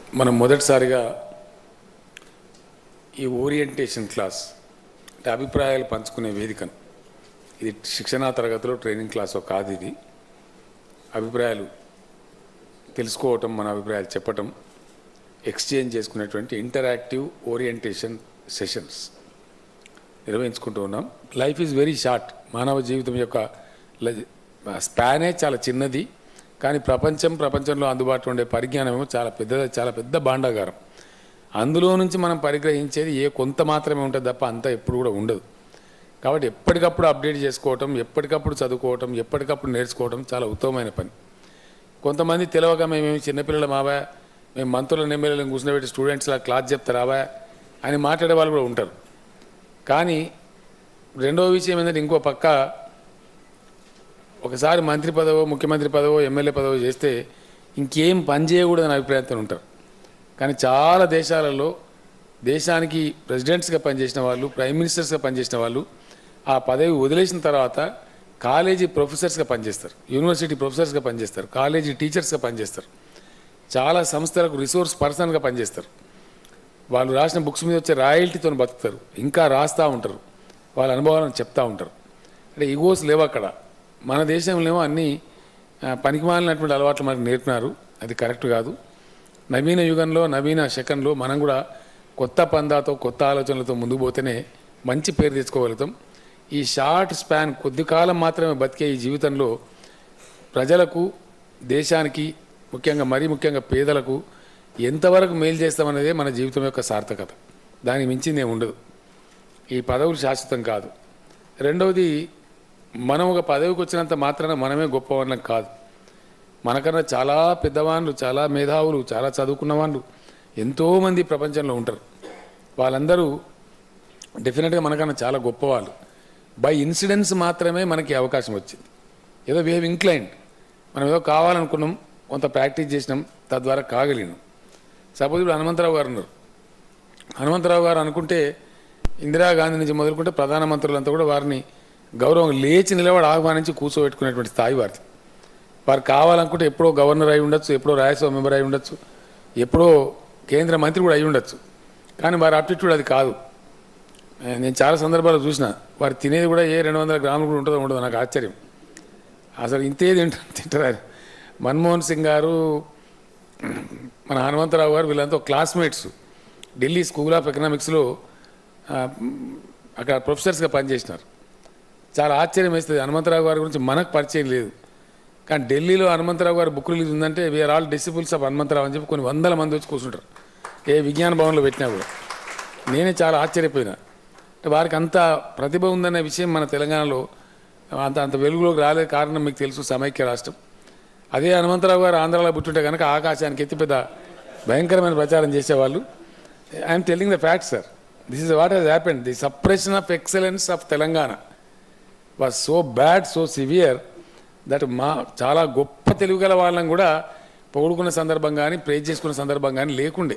మనం మొదటిసారిగా ఈ ఓరియంటేషన్ క్లాస్ అంటే అభిప్రాయాలు పంచుకునే వేదికను ఇది శిక్షణా తరగతిలో ట్రైనింగ్ క్లాసో కాదు ఇది అభిప్రాయాలు తెలుసుకోవటం మన అభిప్రాయాలు చెప్పటం ఎక్స్చేంజ్ చేసుకునేటువంటి ఇంటరాక్టివ్ ఓరియంటేషన్ సెషన్స్ నిర్వహించుకుంటూ ఉన్నాం లైఫ్ ఈజ్ వెరీ షార్ట్ మానవ జీవితం యొక్క స్పానే చాలా చిన్నది కానీ ప్రపంచం ప్రపంచంలో అందుబాటులో ఉండే పరిజ్ఞానం ఏమో చాలా పెద్ద చాలా పెద్ద భాండాగారం అందులో నుంచి మనం పరిగ్రహించేది ఏ కొంత మాత్రమే ఉంటుంది తప్ప అంతా ఎప్పుడు కూడా ఉండదు కాబట్టి ఎప్పటికప్పుడు అప్డేట్ చేసుకోవటం ఎప్పటికప్పుడు చదువుకోవటం ఎప్పటికప్పుడు నేర్చుకోవటం చాలా ఉత్తమమైన పని కొంతమంది తెలియక మేమేమి చిన్నపిల్లలు మావా మేము మంత్రులను ఎమ్మెల్యేలను కూర్చున్నబెట్టి స్టూడెంట్స్లా క్లాస్ చెప్తారావా అని మాట్లాడే వాళ్ళు కూడా ఉంటారు కానీ రెండవ విషయం ఏంటంటే ఇంకో పక్క ఒకసారి మంత్రి పదవో ముఖ్యమంత్రి పదవో ఎమ్మెల్యే పదవో చేస్తే ఇంకేం పని చేయకూడదని అభిప్రాయంతో ఉంటారు కానీ చాలా దేశాలలో దేశానికి ప్రెసిడెంట్స్గా పనిచేసిన వాళ్ళు ప్రైమ్ మినిస్టర్స్గా పనిచేసిన వాళ్ళు ఆ పదవి వదిలేసిన తర్వాత కాలేజీ ప్రొఫెసర్స్గా పనిచేస్తారు యూనివర్సిటీ ప్రొఫెసర్స్గా పనిచేస్తారు కాలేజీ టీచర్స్గా పనిచేస్తారు చాలా సంస్థలకు రిసోర్స్ పర్సన్గా పనిచేస్తారు వాళ్ళు రాసిన బుక్స్ మీద వచ్చే రాయల్టీతో బతుకుతారు ఇంకా రాస్తూ ఉంటారు వాళ్ళ అనుభవాలను చెప్తూ ఉంటారు అంటే ఈగోస్ లేవు అక్కడ మన దేశంలో అన్నీ ఆ, పనికిమాలినటువంటి అలవాట్లు మనకు నేర్పినారు అది కరెక్ట్ కాదు నవీన యుగంలో నవీన శకంలో మనం కూడా కొత్త పందాతో కొత్త ఆలోచనలతో ముందుకు పోతేనే మంచి పేరు తెచ్చుకోగలుగుతాం ఈ షార్ట్ స్పాన్ కొద్ది కాలం మాత్రమే బతికే ఈ జీవితంలో ప్రజలకు దేశానికి ముఖ్యంగా మరీ ముఖ్యంగా పేదలకు ఎంతవరకు మేలు చేస్తామనేదే మన జీవితం యొక్క సార్థకత దానికి మించింది ఏమి ఉండదు ఈ పదవులు శాశ్వతం కాదు రెండవది మనం ఒక పదవికి వచ్చినంత మాత్రాన మనమే గొప్పవాళ్ళం కాదు మనకన్నా చాలా పెద్దవాళ్ళు చాలా మేధావులు చాలా చదువుకున్న వాళ్ళు ఎంతోమంది ప్రపంచంలో ఉంటారు వాళ్ళందరూ డెఫినెట్గా మనకన్నా చాలా గొప్పవాళ్ళు బై ఇన్సిడెన్స్ మాత్రమే మనకి అవకాశం వచ్చింది ఏదో వీ హ్యావ్ ఇంక్లైండ్ మనం ఏదో కావాలనుకున్నాం కొంత ప్రాక్టీస్ చేసినాం తద్వారా కాగలిగినాం సపోజ్ ఇప్పుడు హనుమంతరావు గారు ఉన్నారు హనుమంతరావు గారు అనుకుంటే ఇందిరాగాంధీ నుంచి మొదలుకుంటే ప్రధానమంత్రులంతా కూడా వారిని గౌరవం లేచి నిలబడి ఆహ్వానించి కూర్చోబెట్టుకునేటువంటి స్థాయి వారిది వారు కావాలనుకుంటే ఎప్పుడో గవర్నర్ అయి ఉండొచ్చు ఎప్పుడో రాజ్యసభ మెంబర్ అయి ఉండొచ్చు ఎప్పుడో కేంద్ర మంత్రి కూడా అయి ఉండొచ్చు కానీ వారి అప్టిట్యూడ్ అది కాదు ఏ, నేను చాలా సందర్భాలు చూసిన వారు తినేది కూడా ఏ రెండు వందల గ్రాములు కూడా ఉంటుందో ఉండదో నాకు ఆశ్చర్యం అసలు ఇంతే తింటారు తింటారు మన్మోహన్ సింగ్ గారు మన హనుమంతరావు గారు వీళ్ళంతా క్లాస్మేట్స్ ఢిల్లీ స్కూల్ ఆఫ్ ఎకనామిక్స్లో ఆ, అక్కడ ప్రొఫెసర్స్గా పనిచేసినారు చాలా ఆశ్చర్యం వేస్తుంది హనుమంతరావు గారి గురించి మనకు పరిచయం లేదు కానీ ఢిల్లీలో హనుమంతరావు గారి బుక్ రిలీజ్ ఉందంటే we're all disciples of Hanumantharao అని చెప్పి కొన్ని వందల మంది వచ్చి కూర్చుంటారు ఏ విజ్ఞాన భవన్లో పెట్టినా కూడా నేనే చాలా ఆశ్చర్యపోయినా అంటే వారికి అంత ప్రతిభ ఉందనే విషయం మన తెలంగాణలో అంత అంత వెలుగులోకి రాలేదు కారణం మీకు తెలుసు సమైక్య రాష్ట్రం అదే హనుమంతరావు గారు ఆంధ్రాలో పుట్టుంటే కనుక ఆకాశానికి ఎత్తి పెద్ద భయంకరమైన ప్రచారం చేసేవాళ్ళు I'm telling the fact sir this is what has happened the suppression of excellence of Telangana was so bad so severe that మా చాలా గొప్ప తెలుగు గల వాళ్ళని కూడా పొగుడుకున్న సందర్భం కానీ ప్రేజ్ చేసుకున్న సందర్భం కానీ లేకుండే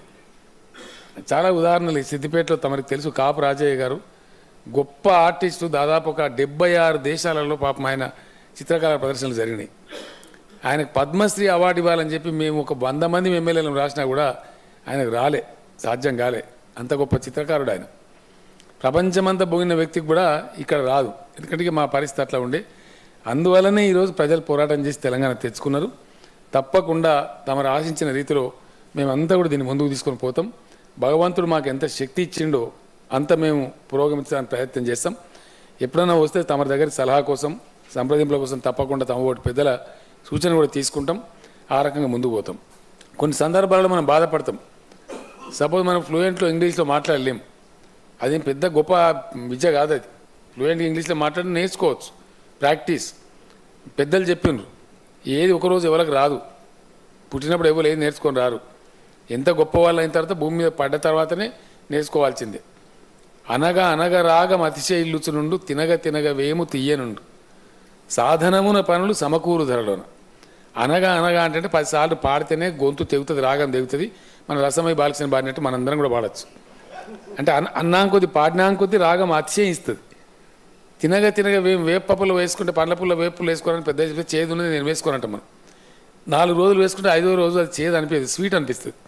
చాలా ఉదాహరణలు ఈ సిద్దిపేటలో తమరికి తెలుసు కాపు రాజయ్య గారు గొప్ప ఆర్టిస్టు దాదాపు ఒక డెబ్బై ఆరు దేశాలలో పాపం ఆయన చిత్రకళా ప్రదర్శనలు జరిగినాయి ఆయనకు పద్మశ్రీ అవార్డు ఇవ్వాలని చెప్పి మేము ఒక వంద మంది ఎమ్మెల్యేలను రాసినా కూడా ఆయనకు రాలే సాధ్యం కాలే అంత గొప్ప చిత్రకారుడు ఆయన ప్రపంచమంతా పోయిన వ్యక్తికి కూడా ఇక్కడ రాదు ఎందుకంటే ఇక మా పరిస్థితి అట్లా ఉండే అందువల్లనే ఈరోజు ప్రజలు పోరాటం చేసి తెలంగాణ తెచ్చుకున్నారు తప్పకుండా తమరు ఆశించిన రీతిలో మేమంతా కూడా దీన్ని ముందుకు తీసుకొని పోతాం భగవంతుడు మాకు ఎంత శక్తి ఇచ్చిండో అంత మేము పురోగమించడానికి ప్రయత్నం చేస్తాం ఎప్పుడైనా వస్తే తమ దగ్గర సలహా కోసం సంప్రదింపుల కోసం తప్పకుండా తమ ఒకటి పెద్దల సూచన కూడా తీసుకుంటాం ఆ రకంగా ముందుకు పోతాం కొన్ని సందర్భాల్లో మనం బాధపడతాం సపోజ్ మనం ఫ్లూయెంట్లో ఇంగ్లీష్లో మాట్లాడలేం అదేం పెద్ద గొప్ప విద్య కాదు అది ఫ్లూయెంట్ ఇంగ్లీష్లో మాట్లాడి నేర్చుకోవచ్చు ప్రాక్టీస్ పెద్దలు చెప్పిండ్రు ఏది ఒకరోజు ఎవరికి రాదు పుట్టినప్పుడు ఎవరు ఏది నేర్చుకొని రారు ఎంత గొప్ప వాళ్ళు అయిన తర్వాత భూమి మీద పడ్డ తర్వాతనే నేర్చుకోవాల్సిందే అనగా అనగా రాగం అతిశయిల్లుచునుండు తినగ తినగ వేము తీయనుండు సాధనమున పనులు సమకూరు ధరలోన అనగా అనగా అంటే పదిసార్లు పాడితేనే గొంతు తెగుతుంది రాగం తెగుతుంది మన రసమై బాలకృష్ణ పాడినట్టు మనందరం కూడా పాడచ్చు అంటే అన్న అన్నాం కొద్ది పాడినాం కొద్ది రాగం అతిశయిస్తుంది తినగ తినగ వే వేప పప్పులు వేసుకుంటే పండ్ల పుల్ల వేపులు వేసుకోవాలని పెద్ద చెప్పి చేదు ఉన్నది నేను వేసుకోనంట మనం నాలుగు రోజులు వేసుకుంటే ఐదో రోజు అది చేదు అనిపించదు స్వీట్ అనిపిస్తుంది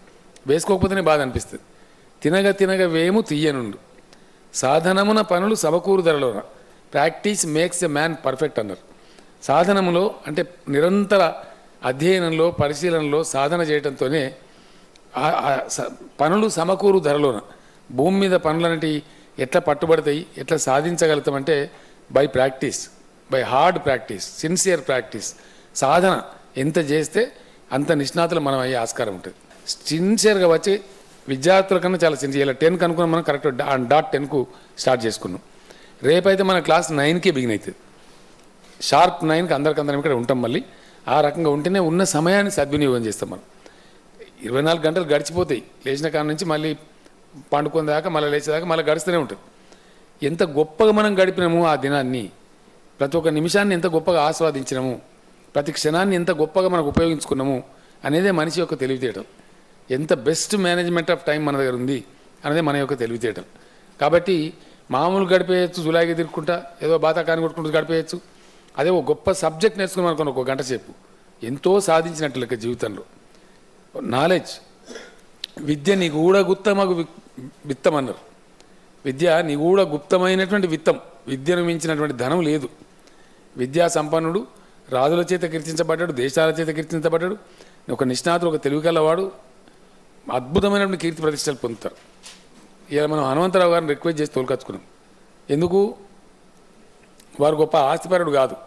వేసుకోకపోతేనే బాధ అనిపిస్తుంది తినగ తినగ వేము తీయనుండు సాధనమున పనులు సమకూరు ధరలోన practice makes a man perfect అన్నారు సాధనములో అంటే నిరంతర అధ్యయనంలో పరిశీలనలో సాధన చేయడంతోనే ఆ- ఆ స- పనులు సమకూరు ధరలోన భూమి మీద పనులన్నిటి ఎట్లా పట్టుబడతాయి ఎట్లా సాధించగలుగుతామంటే by practice by hard practice sincere practice సాధన ఎంత చేస్తే అంత నిష్ణాతులు మనం అయ్యే ఆస్కారం ఉంటుంది సిన్సియర్గా వచ్చి విద్యార్థుల కన్నా చాలా సిన్సియర్ టెన్కి అనుకున్నాం మనం కరెక్ట్ డాట్ టెన్కు స్టార్ట్ చేసుకున్నాం రేపైతే మన క్లాస్ నైన్కే బిగిన్ అవుతుంది షార్ప్ నైన్కి అందరికందరం ఇక్కడ ఉంటాం మళ్ళీ ఆ రకంగా ఉంటేనే ఉన్న సమయాన్ని సద్వినియోగం చేస్తాం మనం ఇరవై నాలుగు గంటలు గడిచిపోతాయి లేచిన కాడ నుంచి మళ్ళీ పండుకున్న దాకా మళ్ళీ లేచేదాకా మళ్ళీ గడుస్తూనే ఉంటుంది ఎంత గొప్పగా మనం గడిపినాము ఆ దినాన్ని ప్రతి ఒక్క నిమిషాన్ని ఎంత గొప్పగా ఆస్వాదించినాము ప్రతి క్షణాన్ని ఎంత గొప్పగా మనకు ఉపయోగించుకున్నాము అనేదే మనిషి యొక్క తెలివితేటం ఎంత బెస్ట్ మేనేజ్మెంట్ ఆఫ్ టైం మన దగ్గర ఉంది అనేదే మన యొక్క తెలివితేటం కాబట్టి మామూలు గడిపేయచ్చు జులాగి తిరుక్కుంటా ఏదో బాతాకాన్ని కొట్టుకుంటూ గడిపేయచ్చు అదే ఒక గొప్ప సబ్జెక్ట్ నేర్చుకున్నాం అనుకోండి ఒక గంట సేపు ఎంతో సాధించినట్లు లెక్క జీవితంలో నాలెడ్జ్ విద్య నీకు కూడా గుప్తమగు వి- విత్తం అన్నారు విద్య నీ కూడా గుప్తమైనటువంటి విత్తం విద్యను మించినటువంటి ధనం లేదు విద్యా సంపన్నుడు రాజుల చేత కీర్తించబడ్డాడు దేశాల చేత కీర్తించబడ్డాడు ఒక నిష్ణాతుడు ఒక తెలివి కలవాడు అద్భుతమైనటువంటి కీర్తి ప్రతిష్టలు పొందుతారు ఇలా మనం హనుమంతరావు గారిని రిక్వెస్ట్ చేసి తోలుకొచ్చుకున్నాం ఎందుకు వారు గొప్ప ఆస్తిపరుడు కాదు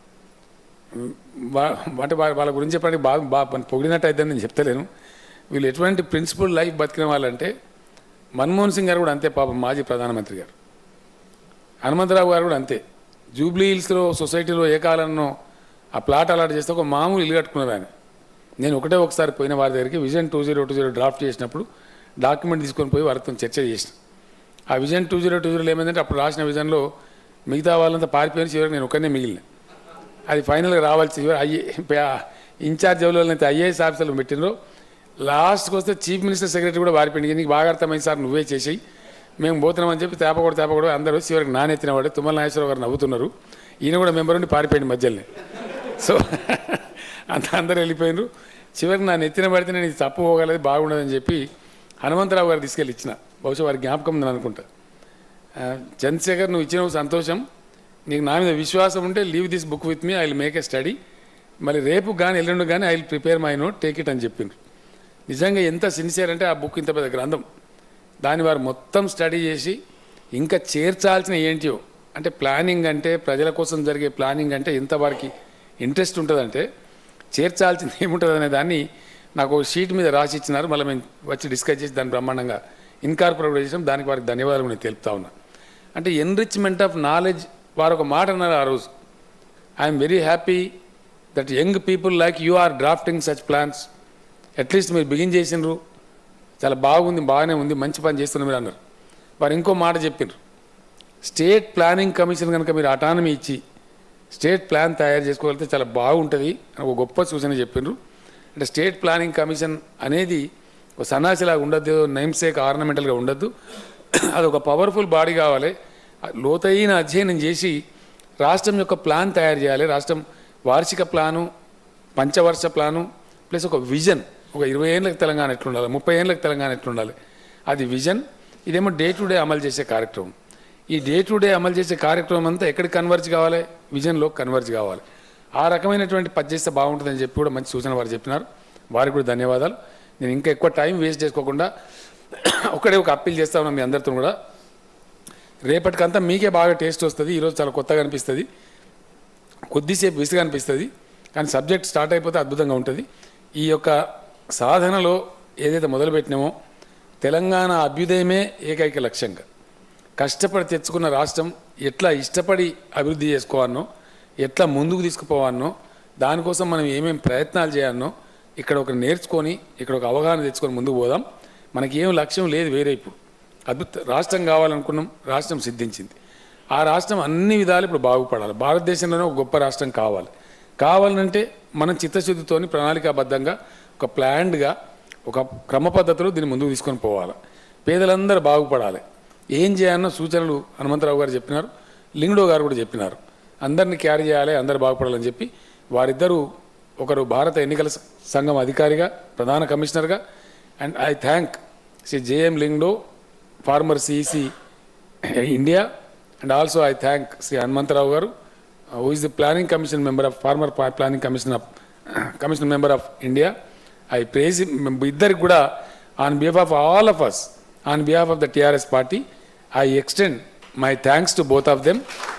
వా- అంటే వా- వాళ్ళ గురించి చెప్పడానికి బాగా బాగా పొగిడినట్టు అయితే నేను చెప్తలేను వీళ్ళు ఎటువంటి ప్రిన్సిపల్ లైఫ్ బతికిన వాళ్ళంటే మన్మోహన్ సింగ్ గారు కూడా అంతే పాపం మాజీ ప్రధానమంత్రి గారు హనుమంతరావు గారు కూడా అంతే జూబ్లీ హిల్స్లో సొసైటీలో ఏ కాలంలో ఆ ప్లాట్ అలాట్ చేస్తే ఒక మామూలు ఇల్లు కట్టుకున్నారు ఆయన నేను ఒకటే ఒకసారి పోయిన వారి దగ్గరికి vision two zero two zero draft చేసినప్పుడు డాక్యుమెంట్ తీసుకొని పోయి వారితో చర్చ చేసిన ఆ విజన్ టూ జీరో టూ జీరోలో ఏమైందంటే అప్పుడు రాసిన విజన్లో మిగతా వాళ్ళంతా పారిపోయిన చివరికి నేను ఒక్కనే మిగిలిన అది ఫైనల్గా రావాల్సి ఐఏ ఇన్ఛార్జ్ ఎవరైతే ఐఏఎస్ ఆఫీసర్లు పెట్టినరో లాస్ట్కి వస్తే చీఫ్ మినిస్టర్ సెక్రటరీ కూడా వారిపోయింది నీకు బాగా అర్థమైంది సార్ నువ్వే చేసేయి మేము పోతున్నామని చెప్పి తేపకూడదు తేపకూడదు అందరూ చివరికి నానెత్తినవాడు తుమ్మల నాగేశ్వరరావు గారు నవ్వుతున్నారు ఈయన కూడా మెంబర్ ఉండి పారిపోయింది మధ్యలోనే సో అంత అందరూ వెళ్ళిపోయినారు చివరికి నా నెత్తిన పడితే నేను ఇది తప్పు పోగలదు బాగుండదని చెప్పి హనుమంతరావు గారు తీసుకెళ్ళి ఇచ్చిన బహుశా వారి జ్ఞాపకం ఉందని అనుకుంటా ఆ, చంద్రశేఖర్ నువ్వు ఇచ్చిన సంతోషం నీకు నా మీద విశ్వాసం ఉంటే leave this book with me I will make a study మళ్ళీ రేపు కానీ ఎల్లుండి కానీ I will prepare my note take it అని చెప్పిండ్రు నిజంగా ఎంత సిన్సియర్ అంటే ఆ బుక్ ఇంత పెద్ద గ్రంథం దాన్ని వారు మొత్తం స్టడీ చేసి ఇంకా చేర్చాల్సిన ఏంటియో అంటే ప్లానింగ్ అంటే ప్రజల కోసం జరిగే ప్లానింగ్ అంటే ఎంత వారికి ఇంట్రెస్ట్ ఉంటుందంటే చేర్చాల్సింది ఏముంటుంది అనే దాన్ని నాకు ఒక షీట్ మీద రాసి ఇచ్చినారు మళ్ళీ మేము వచ్చి డిస్కస్ చేసి దాన్ని బ్రహ్మాండంగా ఇన్కార్పొరేట్ చేసాం దానికి వారికి ధన్యవాదాలు నేను తెలుపుతా ఉన్నా అంటే ఎన్రిచ్మెంట్ ఆఫ్ నాలెడ్జ్ వారు ఒక మాట అన్నారు ఆ రోజు I'm very happy that young people like you are drafting such plans at least మీరు బిగిన్ చేసినారు చాలా బాగుంది బాగానే ఉంది మంచి పని చేస్తున్నారు మీరు అన్నారు వారు ఇంకో మాట చెప్పిండ్రు స్టేట్ ప్లానింగ్ కమిషన్ కనుక మీరు అటానమీ ఇచ్చి స్టేట్ ప్లాన్ తయారు చేసుకోగలిగితే చాలా బాగుంటుంది అని ఒక గొప్ప సూచన చెప్పిండ్రు అంటే స్టేట్ ప్లానింగ్ కమిషన్ అనేది ఒక సన్నాసిలాగా ఉండద్దు నేమ్సేక్ ఆర్నమెంటల్గా ఉండద్దు అది ఒక పవర్ఫుల్ బాడీ కావాలి లోతైన అధ్యయనం చేసి రాష్ట్రం యొక్క ప్లాన్ తయారు చేయాలి రాష్ట్రం వార్షిక ప్లాను పంచవర్ష ప్లాను ప్లస్ ఒక విజన్ ఒక ఇరవై ఏళ్ళకి తెలంగాణ ఎట్లుండాలి ముప్పై ఏళ్ళకి తెలంగాణ ఎట్లుండాలి అది విజన్ ఇదేమో డే టు డే అమలు చేసే కార్యక్రమం ఈ డే టు డే అమలు చేసే కార్యక్రమం అంతా ఎక్కడికి కన్వర్జ్ కావాలి విజన్లో కన్వర్జ్ కావాలి ఆ రకమైనటువంటి పని చేస్తే బాగుంటుందని చెప్పి కూడా మంచి సూచన వారు చెప్పినారు వారికి కూడా ధన్యవాదాలు నేను ఇంకా ఎక్కువ టైం వేస్ట్ చేసుకోకుండా ఒకటే ఒక అప్పీల్ చేస్తా ఉన్నాను మీ అందరితో కూడా రేపటికంతా మీకే బాగా టేస్ట్ వస్తుంది ఈరోజు చాలా కొత్తగా అనిపిస్తుంది కొద్దిసేపు విసుగా అనిపిస్తుంది కానీ సబ్జెక్ట్ స్టార్ట్ అయిపోతే అద్భుతంగా ఉంటుంది ఈ యొక్క సాధనలో ఏదైతే మొదలుపెట్టినామో తెలంగాణ అభ్యుదయమే ఏకైక లక్ష్యంగా కష్టపడి తెచ్చుకున్న రాష్ట్రం ఎట్లా ఇష్టపడి అభివృద్ధి చేసుకోవాలనో ఎట్లా ముందుకు తీసుకుపోవాలనో దానికోసం మనం ఏమేం ప్రయత్నాలు చేయాలనో ఇక్కడ ఒక నేర్చుకొని ఇక్కడ ఒక అవగాహన తెచ్చుకొని ముందుకు పోదాం మనకి ఏం లక్ష్యం లేదు వేరే ఇప్పుడు అద్భుత రాష్ట్రం కావాలనుకున్నాం రాష్ట్రం సిద్ధించింది ఆ రాష్ట్రం అన్ని విధాలు ఇప్పుడు బాగుపడాలి భారతదేశంలోనే ఒక గొప్ప రాష్ట్రం కావాలి కావాలంటే మనం చిత్తశుద్ధితోని ప్రణాళికాబద్ధంగా ఒక ప్లాన్డ్గా ఒక క్రమ పద్ధతిలో దీన్ని ముందుకు తీసుకొని పోవాలి పేదలందరూ బాగుపడాలి ఏం చేయాలన్న సూచనలు హనుమంతరావు గారు చెప్పినారు లింగుడో గారు కూడా చెప్పినారు అందరినీ క్యారీ చేయాలి అందరు బాగుపడాలని చెప్పి వారిద్దరూ ఒకరు భారత ఎన్నికల స- సంఘం అధికారిగా ప్రధాన కమిషనర్గా and I thank Shri JM Lyngdoh former CEC India and also I thank Shri Hanumantharao garu who is the planning commission member of former planning commission of commission member of India I praise ఇద్దరికి కూడా on behalf of all of us on behalf of the TRS party I extend my thanks to both of them